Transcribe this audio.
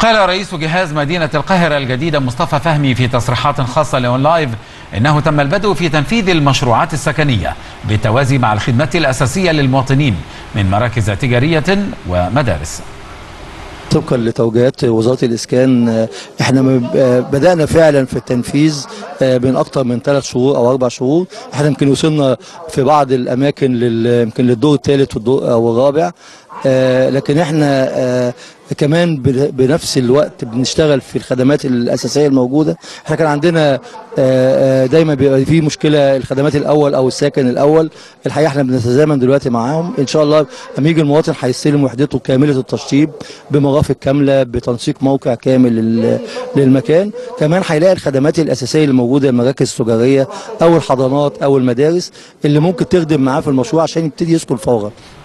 قال رئيس جهاز مدينة القاهرة الجديدة مصطفى فهمي في تصريحات خاصة لأون لايف إنه تم البدء في تنفيذ المشروعات السكنية بالتوازي مع الخدمات الأساسية للمواطنين من مراكز تجارية ومدارس طبقا لتوجيهات وزاره الاسكان احنا بدانا فعلا في التنفيذ من اكثر من ثلاث شهور او اربع شهور احنا يمكن وصلنا في بعض الاماكن يمكن للدور الثالث والدور او الرابع لكن احنا كمان بنفس الوقت بنشتغل في الخدمات الاساسيه الموجوده احنا كان عندنا دايما بيبقى في مشكله الخدمات الاول او الساكن الاول الحقيقه احنا بنتزامن دلوقتي معاهم ان شاء الله لما يجي المواطن هيستلم وحدته كامله التشطيب بمرافق كامله بتنسيق موقع كامل للمكان كمان هيلاقي الخدمات الاساسيه اللي موجوده المراكز التجاريه او الحضانات او المدارس اللي ممكن تخدم معاه في المشروع عشان يبتدي يسكن فورا